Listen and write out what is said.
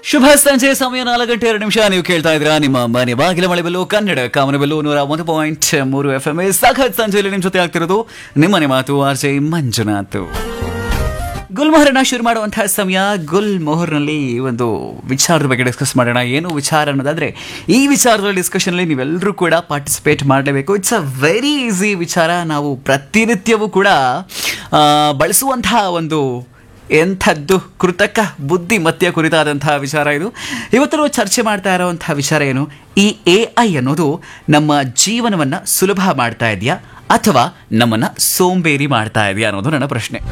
ಶುಭ ಸಂಜೆ ಸಮಯ ನಾಲ್ಕು ಗಂಟೆ ಎರಡು ನಿಮಿಷ ನೀವು ಕೇಳ್ತಾ ಇದ್ದೀರಾ ನಿಮ್ಮ ಮನೆ ಬಾಗಿಲ ಮಳೆ ಬೆಲ್ಲು ಕನ್ನಡ ಕಾಮನ ಬೆಲ್ಲು ನೂರ ಒಂದು ಪಾಯಿಂಟ್ ಮೂರು ಎಫ್ ಎಂ ಸಖತ್ ಸಂಜೆಯಲ್ಲಿ ನಿಮ್ಮ ಜೊತೆ ಆಗ್ತಿರೋದು ನಿಮ್ಮನೆ ಮಾತು ಆರ್ ಜೆ ಮಂಜುನಾಥ್ ಗುಲ್ಮೋಹರನ್ನ ಶುರು ಮಾಡುವಂತಹ ಸಮಯ ಗುಲ್ ಮೊಹರ್ನಲ್ಲಿ ಒಂದು ವಿಚಾರದ ಬಗ್ಗೆ ಡಿಸ್ಕಸ್ ಮಾಡೋಣ ಏನು ವಿಚಾರ ಅನ್ನೋದಾದ್ರೆ ಈ ವಿಚಾರದಲ್ಲಿ ಡಿಸ್ಕಷನಲ್ಲಿ ನೀವೆಲ್ಲರೂ ಕೂಡ ಪಾರ್ಟಿಸಿಪೇಟ್ ಮಾಡಲೇಬೇಕು ಇಟ್ಸ್ ಅ ವೆರಿ ಈಸಿ ವಿಚಾರ ನಾವು ಪ್ರತಿನಿತ್ಯವೂ ಕೂಡ ಆ, ಬಳಸುವಂತಹ ಒಂದು ಎಂಥದ್ದು ಕೃತಕ ಬುದ್ಧಿಮತ್ತೆಯ ಕುರಿತಾದಂತಹ ವಿಚಾರ ಇದು ಇವತ್ತು ನಾವು ಚರ್ಚೆ ಮಾಡ್ತಾ ಇರುವಂತಹ ವಿಚಾರ ಏನು ಈ ಎ ಐ ಅನ್ನೋದು ನಮ್ಮ ಜೀವನವನ್ನು ಸುಲಭ ಮಾಡ್ತಾ ಇದೆಯಾ ಅಥವಾ ನಮ್ಮನ್ನ ಸೋಂಬೇರಿ ಮಾಡ್ತಾ ಇದೆಯಾ ಅನ್ನೋದು ನನ್ನ ಪ್ರಶ್ನೆ